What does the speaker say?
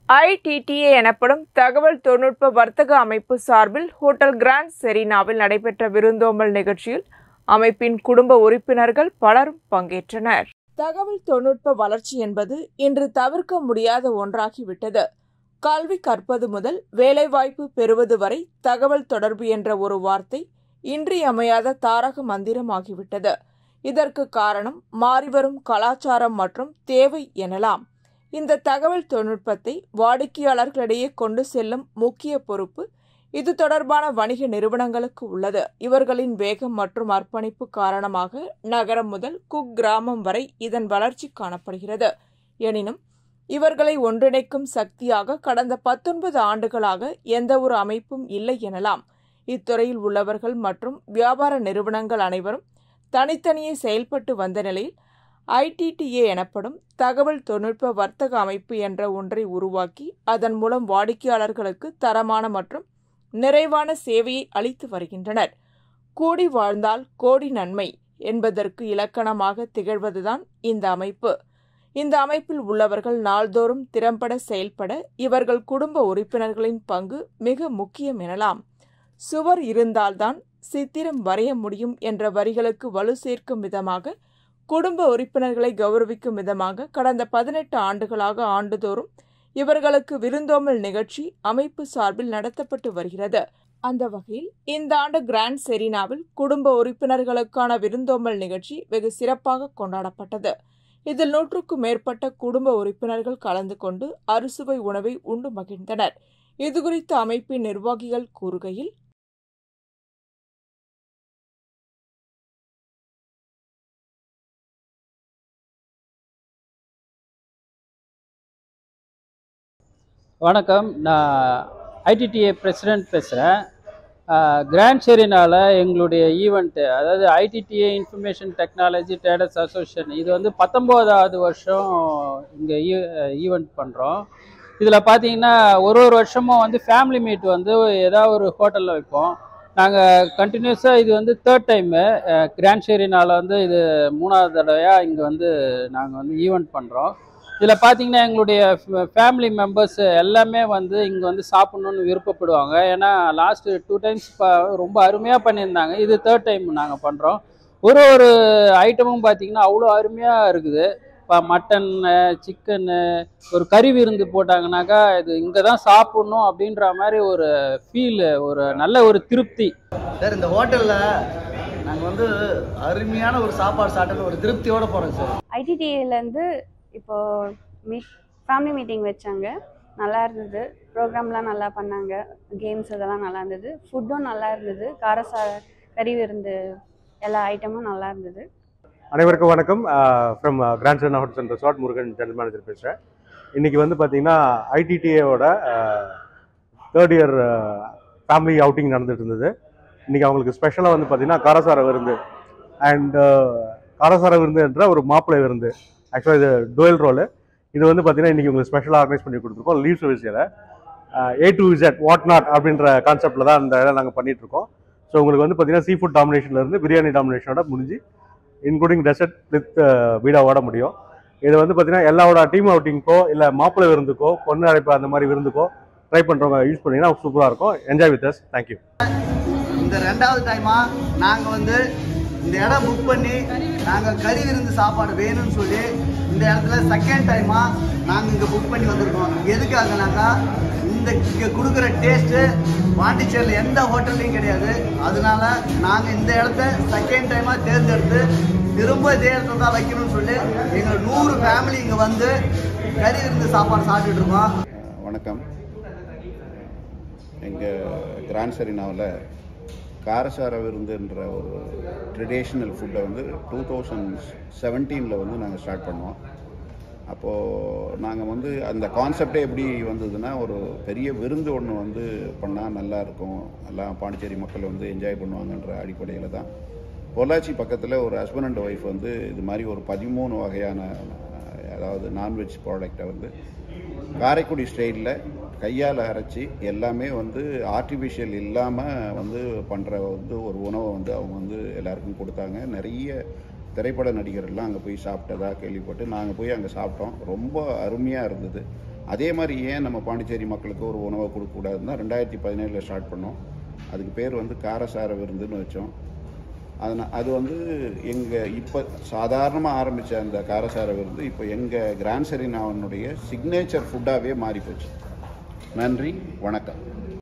ஐடிடிஏ எனப்படும் தகவல் தொழில்நுட்ப வர்த்தக அமைப்பு சார்பில் ஹோட்டல் கிராண்ட் செரீனாவில் நடைபெற்ற விருந்தோம்பல் நிகழ்ச்சியில் அமைப்பின் குடும்ப உறுப்பினர்கள் பலரும் பங்கேற்றனர் தகவல் தொழில்நுட்ப வளர்ச்சி என்பது இன்று தவிர்க்க முடியாத ஒன்றாகிவிட்டது கல்வி கற்பது முதல் வேலைவாய்ப்பு பெறுவது வரை தகவல் தொடர்பு என்ற ஒரு வார்த்தை இன்றியமையாத தாரக மந்திரமாகிவிட்டது இதற்கு காரணம் மாறிவரும் கலாச்சாரம் மற்றும் தேவை எனலாம் இந்த தகவல் தொழில்நுட்பத்தை வாடிக்கையாளர்களிடையே கொண்டு செல்லும் முக்கிய பொறுப்பு இது தொடர்பான வணிக நிறுவனங்களுக்கு உள்ளது இவர்களின் வேகம் மற்றும் அர்ப்பணிப்பு காரணமாக நகரம் முதல் குக் கிராமம் வரை இதன் வளர்ச்சி காணப்படுகிறது எனினும் இவர்களை ஒன்றிணைக்கும் சக்தியாக கடந்த பத்தொன்பது ஆண்டுகளாக எந்த ஒரு அமைப்பும் இல்லை எனலாம் இத்துறையில் உள்ளவர்கள் மற்றும் வியாபார நிறுவனங்கள் அனைவரும் தனித்தனியே செயல்பட்டு வந்த நிலையில் ஐடிடிஏ எனப்படும் தகவல் தொழில்நுட்ப வர்த்தக அமைப்பு என்ற ஒன்றை உருவாக்கி அதன் மூலம் வாடிக்கையாளர்களுக்கு தரமான மற்றும் நிறைவான சேவையை அளித்து வருகின்றனர் கூடி வாழ்ந்தால் கோடி நன்மை என்பதற்கு இலக்கணமாக திகழ்வதுதான் இந்த அமைப்பு இந்த அமைப்பில் உள்ளவர்கள் நாள்தோறும் திறம்பட செயல்பட இவர்கள் குடும்ப உறுப்பினர்களின் பங்கு மிக முக்கியம் எனலாம் சுவர் இருந்தால்தான் சித்திரம் வரைய முடியும் என்ற வரிகளுக்கு வலு சேர்க்கும் விதமாக குடும்ப உறுப்பினர்களை கௌரவிக்கும் விதமாக கடந்த பதினெட்டு ஆண்டுகளாக ஆண்டுதோறும் இவர்களுக்கு விருந்தோம்பல் நிகழ்ச்சி அமைப்பு சார்பில் நடத்தப்பட்டு வருகிறது அந்த வகையில் இந்த ஆண்டு கிராண்ட் செரீனாவில் குடும்ப உறுப்பினர்களுக்கான விருந்தோம்பல் நிகழ்ச்சி வெகு சிறப்பாக கொண்டாடப்பட்டது இதில் நூற்றுக்கும் மேற்பட்ட குடும்ப உறுப்பினர்கள் கலந்து கொண்டு அறுசுவை உணவை உண்டு மகிழ்ந்தனர் இதுகுறித்து அமைப்பின் நிர்வாகிகள் கூறுகையில் வணக்கம் நான் ஐடிடிஏ பிரசிடென்ட் பேசுகிறேன் கிராண்ட் ஷெரினாவில் எங்களுடைய ஈவெண்ட்டு அதாவது ITDA information technology traders association இது வந்து பத்தொம்போதாவது வருஷம் இங்கே ஈவெண்ட் பண்ணுறோம் இதில் பார்த்தீங்கன்னா ஒரு ஒரு வருஷமும் வந்து ஃபேமிலி மீட் வந்து ஏதாவது ஒரு ஹோட்டலில் வைப்போம் நாங்கள் கண்டினியூஸாக இது வந்து தேர்ட் டைமு கிராண்ட் ஷெரினாவில் வந்து இது மூணாவது தடவையாக இங்கே வந்து நாங்கள் வந்து ஈவெண்ட் பண்ணுறோம் இதில் பார்த்தீங்கன்னா எங்களுடைய ஃபேமிலி மெம்பர்ஸ் எல்லாமே வந்து இங்கே வந்து சாப்பிட்ணுன்னு விருப்பப்படுவாங்க ஏன்னா லாஸ்ட்டு டூ டைம்ஸ் ரொம்ப அருமையாக பண்ணியிருந்தாங்க இது தேர்ட் டைம் நாங்கள் பண்ணுறோம் ஒரு ஒரு ஐட்டமும் பார்த்தீங்கன்னா அவ்வளோ அருமையாக இருக்குது இப்போ மட்டன் சிக்கனு ஒரு கறி விருந்து போட்டாங்கனாக்கா இது இங்கே தான் சாப்பிட்ணும் அப்படின்ற மாதிரி ஒரு ஃபீல் ஒரு நல்ல ஒரு திருப்தி சார் இந்த ஹோட்டலில் நாங்கள் வந்து அருமையான ஒரு சாப்பாடு சாப்பிட்டு ஒரு திருப்தியோடு போகிறோம் சார் ஐடிடிஏலேருந்து இப்போது மீட் ஃபேமிலி மீட்டிங் வச்சாங்க நல்லா இருந்தது ப்ரோக்ராம்லாம் நல்லா பண்ணாங்க கேம்ஸ் இதெல்லாம் நல்லா இருந்தது ஃபுட்டும் நல்லா இருந்தது காரசா கறி விருந்து எல்லா ஐட்டமும் நல்லா இருந்தது அனைவருக்கும் வணக்கம் from grand sun hotels and resort Murugan general manager பேசுகிறேன் இன்றைக்கி வந்து பார்த்தீங்கன்னா ஐடிடிஏவோட தேர்ட் இயர் ஃபேமிலி அவுட்டிங் நடந்துட்டு இருந்தது இன்றைக்கி அவங்களுக்கு ஸ்பெஷலாக வந்து பார்த்தீங்கன்னா காரசார விருந்து அண்ட் காரசார விருந்து என்ற ஒரு மாப்பிள்ளை விருந்து ஆக்சுவலாக இது டுவெல் ரோலு இது வந்து பார்த்தீங்கன்னா இன்றைக்கி உங்களுக்கு ஸ்பெஷலாக ஆர்கனைஸ் பண்ணி கொடுத்துருக்கோம் லீவ் சர்வீஸில் A to Z what not அப்படின்ற கான்செப்டில் தான் இந்த இடம் நாங்கள் பண்ணிகிட்ருக்கோம் ஸோ உங்களுக்கு வந்து பார்த்தீங்கன்னா சீ ஃபுட் டாமினேஷன்லேருந்து பிரியாணி டாமினேஷனோட முடிஞ்சு இன்க்ளூடிங் டெசர்ட் வித் வீடாவோட முடியும் இது வந்து பார்த்தீங்கன்னா எல்லாரோட டீம் அவுட்டிங்க்கோ இல்லை மாப்பிள்ளை விருந்துக்கோ பொண்ணு அழைப்பு அந்த மாதிரி விருந்துக்கோ ட்ரை பண்ணுறவங்க யூஸ் பண்ணிங்கன்னா சூப்பராக இருக்கும் என்ஜாய் வித் அஸ் தேங்க்யூ இந்த ரெண்டாவது டைமாக நாங்கள் வந்து இந்த இடம் புக் பண்ணி நாங்கள் கறி விருந்து சாப்பாடு வேணும்னு சொல்லி இந்த இடத்துல செகண்ட் டைமாக நாங்கள் இங்கே புக் பண்ணி வந்திருக்கோம் எதுக்காகனாக்கா இந்த இங்கே கொடுக்குற டேஸ்ட்டு பாண்டிச்சேரியில் எந்த ஹோட்டல்லையும் கிடையாது அதனால நாங்கள் இந்த இடத்த செகண்ட் டைமாக தேர்ந்தெடுத்து திரும்ப இதே இடத்துல தான் வைக்கணும்னு சொல்லி எங்கள் நூறு ஃபேமிலி இங்கே வந்து கறி விருந்து சாப்பாடு சாப்பிட்டுட்டு இருக்கோம் வணக்கம் எங்கள் கிராண்ட் செரினாவில் காரசார விருந்துன்ற ஒரு ட்ரெடிஷ்னல் ஃபுட்டை வந்து டூ தௌசண்ட் செவன்டீனில் வந்து நாங்கள் ஸ்டார்ட் பண்ணோம் அப்போது நாங்கள் வந்து அந்த கான்செப்டே எப்படி வந்ததுன்னா ஒரு பெரிய விருந்து ஒன்று வந்து பண்ணால் நல்லா இருக்கும் எல்லாம் பாண்டிச்சேரி மக்கள் வந்து என்ஜாய் பண்ணுவாங்கன்ற அடிப்படையில் தான் பொள்ளாச்சி பக்கத்தில் ஒரு ஹஸ்பண்ட் அண்ட் ஒய்ஃப் வந்து இது மாதிரி ஒரு பதிமூணு வகையான அதாவது நான்வெஜ் ப்ராடக்டை வந்து காரைக்குடி ஸ்டைலில் கையால் அரைச்சி எல்லாமே வந்து ஆர்டிஃபிஷியல் இல்லாமல் வந்து பண்ணுற வந்து ஒரு உணவை வந்து அவங்க வந்து எல்லாருக்கும் கொடுத்தாங்க நிறைய திரைப்பட நடிகர்கள்லாம் அங்கே போய் சாப்பிட்டதா கேள்விப்பட்டு நாங்கள் போய் அங்கே சாப்பிட்டோம் ரொம்ப அருமையாக இருந்தது அதே மாதிரி ஏன் நம்ம பாண்டிச்சேரி மக்களுக்கு ஒரு உணவை கொடுக்கக்கூடாதுன்னா ரெண்டாயிரத்தி பதினேழில் ஸ்டார்ட் பண்ணோம் அதுக்கு பேர் வந்து காரசார விருந்துன்னு வச்சோம் அதனால் அது வந்து எங்கள் இப்போ சாதாரணமாக ஆரம்பித்த அந்த காரசார விருந்து இப்போ எங்கள் கிராண்ட் செரினாவனுடைய சிக்னேச்சர் ஃபுட்டாகவே மாறி போச்சு நன்றி வணக்கம்